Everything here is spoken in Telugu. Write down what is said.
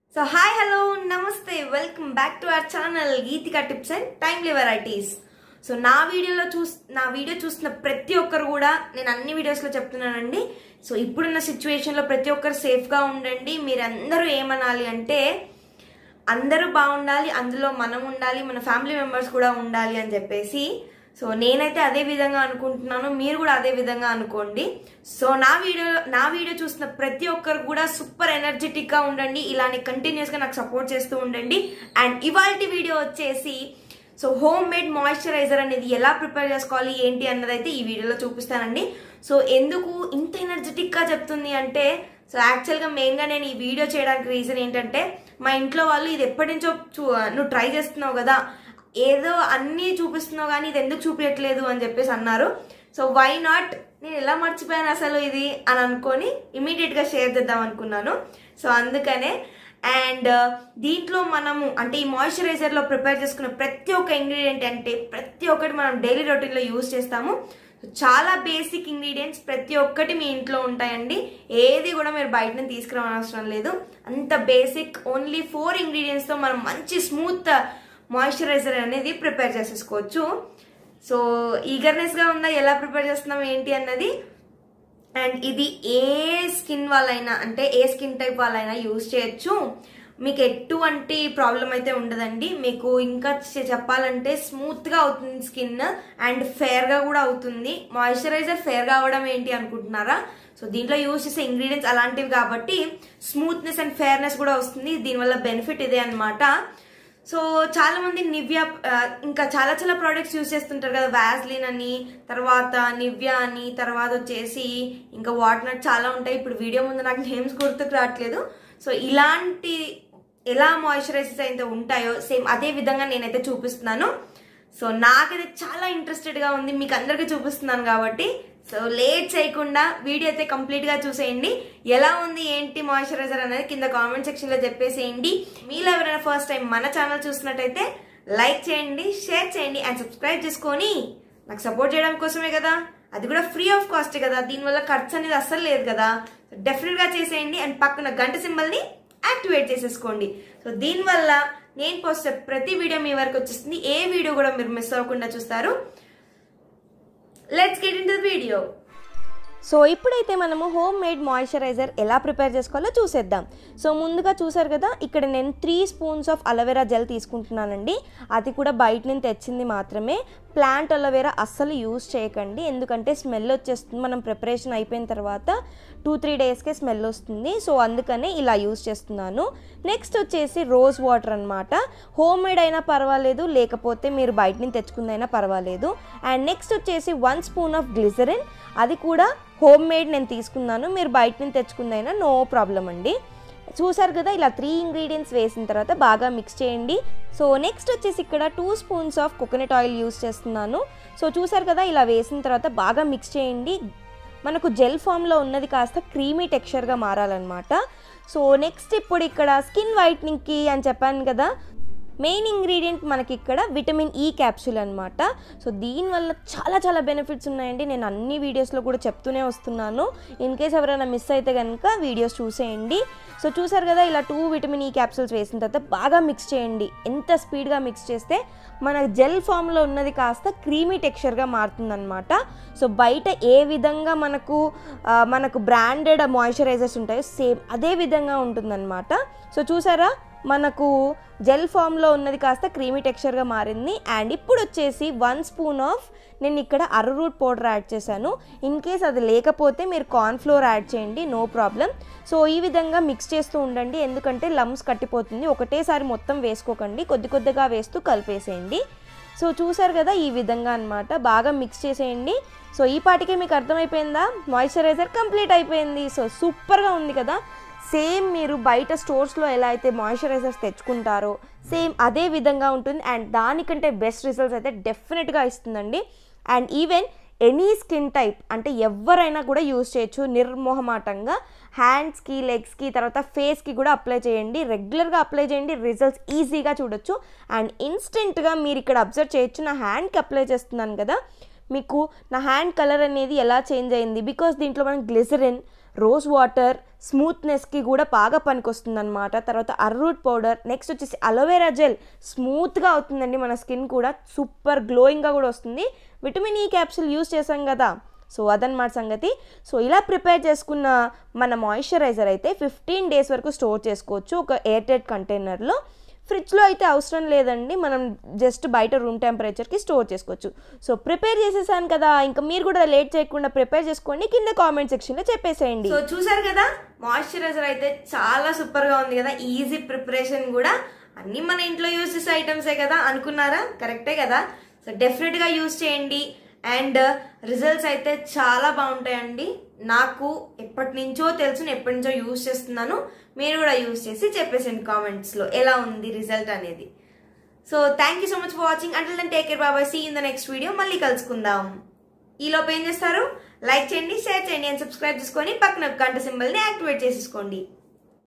సో హాయ్ హలో నమస్తే welcome back to our channel Geethika tips and timely varieties so నా వీడియోలో చూస్ నా వీడియో చూస్తున్న ప్రతి ఒక్కరు కూడా నేను అన్ని వీడియోస్లో చెప్తున్నానండి సో ఇప్పుడున్న సిచ్యువేషన్లో ప్రతి ఒక్కరు సేఫ్గా ఉండండి మీరందరూ ఏమనాలి అంటే అందరూ బాగుండాలి అందులో మనం ఉండాలి మన ఫ్యామిలీ మెంబర్స్ కూడా ఉండాలి అని చెప్పేసి సో నేనైతే అదే విధంగా అనుకుంటున్నాను మీరు కూడా అదే విధంగా అనుకోండి సో నా వీడియో నా వీడియో చూసిన ప్రతి ఒక్కరు కూడా సూపర్ ఎనర్జెటిక్ గా ఉండండి ఇలానే కంటిన్యూస్ గా నాకు సపోర్ట్ చేస్తూ ఉండండి అండ్ ఇవాళ వీడియో వచ్చేసి సో హోమ్ మేడ్ మాయిశ్చరైజర్ అనేది ఎలా ప్రిపేర్ చేసుకోవాలి ఏంటి అన్నది అయితే ఈ వీడియోలో చూపిస్తానండి సో ఎందుకు ఇంత ఎనర్జెటిక్ గా చెప్తుంది అంటే సో యాక్చువల్గా మెయిన్గా నేను ఈ వీడియో చేయడానికి రీజన్ ఏంటంటే మా ఇంట్లో వాళ్ళు ఇది ఎప్పటి నుంచో చూ నువ్వు ట్రై చేస్తున్నావు కదా ఏదో అన్నీ చూపిస్తున్నావు కానీ ఇది ఎందుకు చూపించట్లేదు అని చెప్పేసి అన్నారు సో వై నాట్ నేను ఎలా మర్చిపోయాను అసలు ఇది అని అనుకొని ఇమీడియట్గా షేర్ చేద్దాం అనుకున్నాను సో అందుకనే అండ్ దీంట్లో మనము అంటే ఈ మాయిశ్చరైజర్లో ప్రిపేర్ చేసుకున్న ప్రతి ఒక్క ఇంగ్రీడియంట్ అంటే ప్రతి ఒక్కటి మనం డైలీ రొటీన్లో యూజ్ చేస్తాము చాలా బేసిక్ ఇంగ్రీడియంట్స్ ప్రతి ఒక్కటి మీ ఇంట్లో ఉంటాయండి ఏది కూడా మీరు బయట నుంచి తీసుకురావనవసరం లేదు అంత బేసిక్ ఓన్లీ ఫోర్ ఇంగ్రీడియంట్స్తో మనం మంచి స్మూత్ మాయిశ్చరైజర్ అనేది ప్రిపేర్ చేసేసుకోవచ్చు సో ఈగర్నెస్గా ఉందా ఎలా ప్రిపేర్ చేస్తున్నాం ఏంటి అన్నది అండ్ ఇది ఏ స్కిన్ వాళ్ళైనా అంటే ఏ స్కిన్ టైప్ వాళ్ళైనా యూజ్ చేయొచ్చు మీకు ఎటువంటి ప్రాబ్లం అయితే ఉండదండి మీకు ఇంకా చె- చెప్పాలంటే స్మూత్గా అవుతుంది స్కిన్ అండ్ ఫేర్గా కూడా అవుతుంది మాయిశ్చరైజర్ ఫేర్గా అవ్వడం ఏంటి అనుకుంటున్నారా సో దీంట్లో యూజ్ చేసే ఇంగ్రీడియంట్స్ అలాంటివి కాబట్టి స్మూత్నెస్ అండ్ ఫేర్నెస్ కూడా వస్తుంది దీనివల్ల బెనిఫిట్ ఇదే అన్నమాట సో చాలా మంది నివ్యా ఆ, ఇంకా చాలా చాలా ప్రోడక్ట్స్ యూజ్ చేస్తుంటారు కదా వ్యాస్లిన్ అని తర్వాత నివ్యా అని తర్వాత వచ్చేసి ఇంకా వాట్నట్ చాలా ఉంటాయి ఇప్పుడు వీడియో ముందు నాకు నేమ్స్ గుర్తుకు రావట్లేదు సో ఇలాంటి ఎలా మాయిశ్చరైజర్స్ అయితే ఉంటాయో సేమ్ అదే విధంగా నేనైతే చూపిస్తున్నాను సో నాకైతే చాలా ఇంట్రెస్టెడ్గా ఉంది మీకు అందరికీ చూపిస్తున్నాను కాబట్టి సో లేట్ చేయకుండా వీడియో అయితే కంప్లీట్గా చూసేయండి ఎలా ఉంది ఏంటి మాయిశ్చరైజర్ అనేది కింద కామెంట్ సెక్షన్లో చెప్పేసేయండి మీలో ఎవరైనా ఫస్ట్ టైం మన ఛానల్ చూసినట్టయితే లైక్ చేయండి షేర్ చేయండి అండ్ సబ్స్క్రైబ్ చేసుకొని నాకు సపోర్ట్ చేయడం కోసమే కదా అది కూడా ఫ్రీ ఆఫ్ కాస్ట్ కదా దీనివల్ల ఖర్చు అనేది అస్సలు లేదు కదా డెఫినెట్గా చేసేయండి అండ్ పక్కన గంట సింబల్ని యాక్టివేట్ చేసేసుకోండి సో దీనివల్ల నేను పోస్ట్ చేసే ప్రతి వీడియో మీ వరకు వచ్చేస్తుంది ఏ వీడియో కూడా మీరు మిస్ అవ్వకుండా చూస్తారు let's get in the video so ఇప్పుడైతే మనము హోమ్ మేడ్ మాయిశ్చరైజర్ ఎలా ప్రిపేర్ చేసుకోవాలో చూసేద్దాం సో ముందుగా చూసారు కదా ఇక్కడ నేను three spoons of aloe vera gel తీసుకుంటున్నానండి అది కూడా బయట నుంచి తెచ్చింది మాత్రమే ప్లాంట్ అలోవెరా అస్సలు యూజ్ చేయకండి ఎందుకంటే స్మెల్ వచ్చేస్తుంది మనం ప్రిపరేషన్ అయిపోయిన తర్వాత టూ త్రీ డేస్కే స్మెల్ వస్తుంది సో అందుకనే ఇలా యూజ్ చేస్తున్నాను నెక్స్ట్ వచ్చేసి రోజ్ వాటర్ అనమాట హోమ్ మేడ్ అయినా పర్వాలేదు లేకపోతే మీరు బయట నుంచి తెచ్చుకుందైనా పర్వాలేదు అండ్ నెక్స్ట్ వచ్చేసి వన్ స్పూన్ ఆఫ్ గ్లిజరిన్ అది కూడా హోమ్ మేడ్ నేను తీసుకున్నాను మీరు బయట నుంచి తెచ్చుకుందైనా నో ప్రాబ్లం అండి చూసారు కదా ఇలా త్రీ ఇంగ్రీడియంట్స్ వేసిన తర్వాత బాగా మిక్స్ చేయండి సో నెక్స్ట్ వచ్చేసి ఇక్కడ two spoons of coconut oil use చేస్తున్నాను సో చూసారు కదా ఇలా వేసిన తర్వాత బాగా మిక్స్ చేయండి మనకు జెల్ ఫామ్లో ఉన్నది కాస్త క్రీమీ టెక్స్చర్గా మారాలన్నమాట సో నెక్స్ట్ ఇప్పుడు ఇక్కడ స్కిన్ వైట్నింగ్కి అని చెప్పాను కదా మెయిన్ ఇంగ్రీడియంట్ మనకి ఇక్కడ విటమిన్ ఈ క్యాప్సూల్ అనమాట సో దీనివల్ల చాలా చాలా బెనిఫిట్స్ ఉన్నాయండి నేను అన్ని వీడియోస్లో కూడా చెప్తూనే వస్తున్నాను ఇన్ కేస్ ఎవరైనా మిస్ అయితే కనుక వీడియోస్ చూసేయండి సో చూసారు కదా ఇలా టూ విటమిన్ ఈ క్యాప్సూల్స్ వేసిన తర్వాత బాగా మిక్స్ చేయండి ఎంత స్పీడ్గా మిక్స్ చేస్తే మన జెల్ ఫామ్లో ఉన్నది కాస్త క్రీమీ టెక్స్చర్గా మారుతుందన్నమాట సో బయట ఏ విధంగా మనకు ఆ, మనకు బ్రాండెడ్ మాయిశ్చరైజర్స్ ఉంటాయో సేమ్ అదే విధంగా ఉంటుందన్నమాట సో చూసారా మనకు జెల్ ఫామ్లో ఉన్నది కాస్త క్రీమీ టెక్స్చర్గా మారింది అండ్ ఇప్పుడు వచ్చేసి వన్ స్పూన్ ఆఫ్ నేను ఇక్కడ అరరూట్ పౌడర్ యాడ్ చేశాను ఇన్ కేస్ అది లేకపోతే మీరు కార్న్ఫ్లోర్ యాడ్ చేయండి నో ప్రాబ్లం సో ఈ విధంగా మిక్స్ చేస్తూ ఉండండి ఎందుకంటే లమ్స్ కట్టిపోతుంది ఒకటేసారి మొత్తం వేసుకోకండి కొద్ది కొద్దిగా వేస్తూ కలిపేసేయండి సో చూసారు కదా ఈ విధంగా అన్నమాట బాగా మిక్స్ చేసేయండి సో ఈ పాటికే మీకు అర్థమైపోయిందా మాయిశ్చరైజర్ కంప్లీట్ అయిపోయింది సో సూపర్గా ఉంది కదా సేమ్ మీరు బయట స్టోర్స్లో ఎలా అయితే మాయిశ్చరైజర్స్ తెచ్చుకుంటారో సేమ్ అదే విధంగా ఉంటుంది అండ్ దానికంటే బెస్ట్ రిజల్ట్స్ అయితే డెఫినెట్గా ఇస్తుందండి and even any skin type అంటే ఎవరైనా కూడా యూజ్ చేయొచ్చు నిర్మోహమాటంగా హ్యాండ్స్కి లెగ్స్కి తర్వాత ఫేస్కి కూడా అప్లై చేయండి రెగ్యులర్గా అప్లై చేయండి రిజల్ట్స్ ఈజీగా చూడొచ్చు అండ్ ఇన్స్టెంట్గా మీరు ఇక్కడ అబ్జర్వ్ చేయొచ్చు నా హ్యాండ్కి అప్లై చేస్తున్నాను కదా మీకు నా హ్యాండ్ కలర్ అనేది ఎలా చేంజ్ అయింది బికాస్ దీంట్లో మనం గ్లిజరిన్ రోజ్ వాటర్ స్మూత్నెస్కి కూడా బాగా పనికొస్తుంది అనమాట తర్వాత అర్రూట్ పౌడర్ నెక్స్ట్ వచ్చేసి అలోవెరా జెల్ స్మూత్గా అవుతుందండి మన స్కిన్ కూడా సూపర్ గ్లోయింగ్గా కూడా వస్తుంది విటమిన్ ఈ క్యాప్సూల్ యూస్ చేసాం కదా సో అదనమాట సంగతి సో ఇలా ప్రిపేర్ చేసుకున్న మన మాయిశ్చరైజర్ అయితే ఫిఫ్టీన్ డేస్ వరకు స్టోర్ చేసుకోవచ్చు ఒక ఎయిర్ టైట్ కంటైనర్లో ఫ్రిడ్జ్లో అయితే అవసరం లేదండి మనం జస్ట్ బయట రూమ్ టెంపరేచర్కి స్టోర్ చేసుకోవచ్చు సో ప్రిపేర్ చేసేసాను కదా ఇంకా మీరు కూడా లేట్ చేయకుండా ప్రిపేర్ చేసుకోండి కింద కామెంట్ సెక్షన్లో చెప్పేసేయండి సో చూసారు కదా మాయిశ్చరైజర్ అయితే చాలా సూపర్ గా ఉంది కదా ఈజీ ప్రిపరేషన్ కూడా అన్ని మన ఇంట్లో యూజ్ చేసే ఐటమ్సే కదా అనుకున్నారా కరెక్టే కదా సో డెఫినెట్ గా యూజ్ చేయండి అండ్ రిజల్ట్స్ అయితే చాలా బాగుంటాయండి నాకు ఎప్పటి నుంచో తెలుసు నేను ఎప్పటి నుంచో యూజ్ చేస్తున్నాను మీరు కూడా యూజ్ చేసి చెప్పేసండి కామెంట్స్ లో ఎలా ఉంది రిజల్ట్ అనేది so thank you so much for watching అంటే then take care bye bye see in the next video మళ్ళీ కలుసుకుందాం ఈ లోపు ఏం చేస్తారు లైక్ చేయండి షేర్ చేయండి అండ్ సబ్స్క్రైబ్ చేసుకొని పక్కన గంట సింబల్ని యాక్టివేట్ చేసేసుకోండి